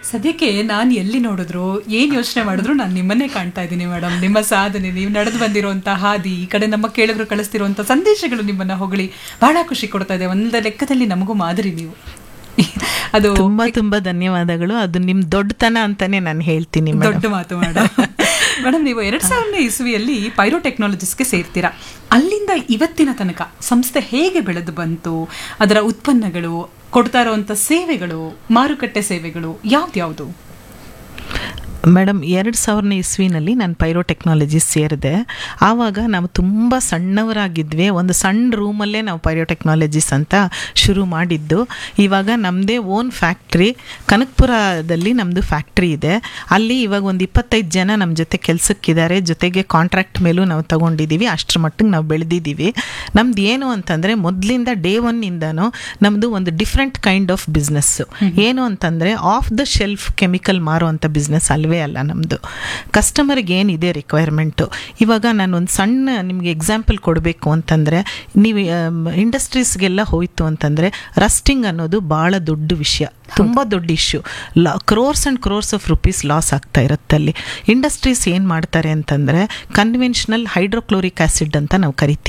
ಸದ್ಯಕ್ಕೆ ನಾನು ಎಲ್ಲಿ ನೋಡಿದ್ರು ಏನ್ ಯೋಚನೆ ಮಾಡಿದ್ರು ನಾನು ನಿಮ್ಮನ್ನೇ ಕಾಣ್ತಾ ಇದ್ದೀನಿ ಮೇಡಮ್ ನಿಮ್ಮ ಸಾಧನೆ ನೀವು ನಡೆದು ಬಂದಿರುವಂತ ಹಾದಿ ಈ ಕಡೆ ನಮ್ಮ ಕೇಳಿದ್ರು ಕಳಿಸ್ತಿರುವಂತ ಸಂದೇಶಗಳು ನಿಮ್ಮನ್ನ ಹೊಗಳಿ ಬಹಳ ಖುಷಿ ಕೊಡ್ತಾ ಇದೆ ಒಂದ ಲೆಕ್ಕದಲ್ಲಿ ನಮಗೂ ಮಾದರಿ ನೀವು ಅದು ತುಂಬಾ ತುಂಬಾ ಧನ್ಯವಾದಗಳು ಅದು ನಿಮ್ ದೊಡ್ಡತನ ಅಂತಾನೆ ನಾನು ಹೇಳ್ತೀನಿ ಮೇಡಮ್ ದೊಡ್ಡ ಮಾತು ಮೇಡಮ್ ಮೇಡಮ್ ನೀವು ಎರಡ್ ಸಾವಿರನೇ ಇಸ್ವಿಯಲ್ಲಿ ಪೈರೋ ಟೆಕ್ನಾಲಜಿಸ್ಗೆ ಸೇರ್ತೀರಾ ಅಲ್ಲಿಂದ ಇವತ್ತಿನ ತನಕ ಸಂಸ್ಥೆ ಹೇಗೆ ಬೆಳೆದು ಬಂತು ಅದರ ಉತ್ಪನ್ನಗಳು ಕೊಡ್ತಾ ಇರುವಂತ ಸೇವೆಗಳು ಮಾರುಕಟ್ಟೆ ಸೇವೆಗಳು ಯಾವ್ದ್ಯಾವ್ದು ಮೇಡಮ್ ಎರಡು ಸಾವಿರನೇ ಇಸ್ವಿನಲ್ಲಿ ನಾನು ಪೈರೋ ಟೆಕ್ನಾಲಜಿ ಸೇರಿದೆ ಆವಾಗ ನಾವು ತುಂಬ ಸಣ್ಣವರಾಗಿದ್ವಿ ಒಂದು ಸಣ್ಣ ರೂಮಲ್ಲೇ ನಾವು ಪೈರೋ ಟೆಕ್ನಾಲಜೀಸ್ ಅಂತ ಶುರು ಮಾಡಿದ್ದು ಇವಾಗ ನಮ್ಮದೇ ಓನ್ ಫ್ಯಾಕ್ಟ್ರಿ ಕನಕಪುರದಲ್ಲಿ ನಮ್ಮದು ಫ್ಯಾಕ್ಟ್ರಿ ಇದೆ ಅಲ್ಲಿ ಇವಾಗ ಒಂದು ಇಪ್ಪತ್ತೈದು ಜನ ನಮ್ಮ ಜೊತೆ ಕೆಲಸಕ್ಕಿದ್ದಾರೆ ಜೊತೆಗೆ ಕಾಂಟ್ರಾಕ್ಟ್ ಮೇಲೂ ನಾವು ತಗೊಂಡಿದ್ದೀವಿ ಅಷ್ಟರ ಮಟ್ಟಿಗೆ ನಾವು ಬೆಳೆದಿದ್ದೀವಿ ನಮ್ದು ಏನು ಅಂತಂದರೆ ಮೊದಲಿಂದ ಡೇ ಒನ್ನಿಂದನೂ ನಮ್ಮದು ಒಂದು ಡಿಫ್ರೆಂಟ್ ಕೈಂಡ್ ಆಫ್ ಬಿಸ್ನೆಸ್ಸು ಏನು ಅಂತಂದರೆ ಆಫ್ ದ ಶೆಲ್ಫ್ ಕೆಮಿಕಲ್ ಮಾರುವಂಥ ಬಿಸ್ನೆಸ್ ಅಲ್ವೇ ಅಲ್ಲ ನಮ್ಮದು ಕಸ್ಟಮರ್ಗೆ ಏನಿದೆ ರಿಕ್ವೈರ್ಮೆಂಟು ಇವಾಗ ನಾನು ಒಂದು ಸಣ್ಣ ನಿಮಗೆ ಎಕ್ಸಾಂಪಲ್ ಕೊಡಬೇಕು ಅಂತಂದರೆ ನೀವು ಇಂಡಸ್ಟ್ರೀಸ್ಗೆಲ್ಲ ಹೋಯಿತು ಅಂತಂದರೆ ರಸ್ಟಿಂಗ್ ಅನ್ನೋದು ಭಾಳ ದೊಡ್ಡ ವಿಷಯ ತುಂಬ ದೊಡ್ಡ ಇಶ್ಯೂ ಲಾ crores and crores of rupees loss ಆಗ್ತಾ ಇರುತ್ತೆ ಅಲ್ಲಿ ಇಂಡಸ್ಟ್ರೀಸ್ ಏನು ಮಾಡ್ತಾರೆ ಅಂತಂದರೆ ಕನ್ವೆನ್ಷನಲ್ ಹೈಡ್ರೋಕ್ಲೋರಿಕ್ ಆ್ಯಸಿಡ್ ಅಂತ ನಾವು ಕರಿತೀವಿ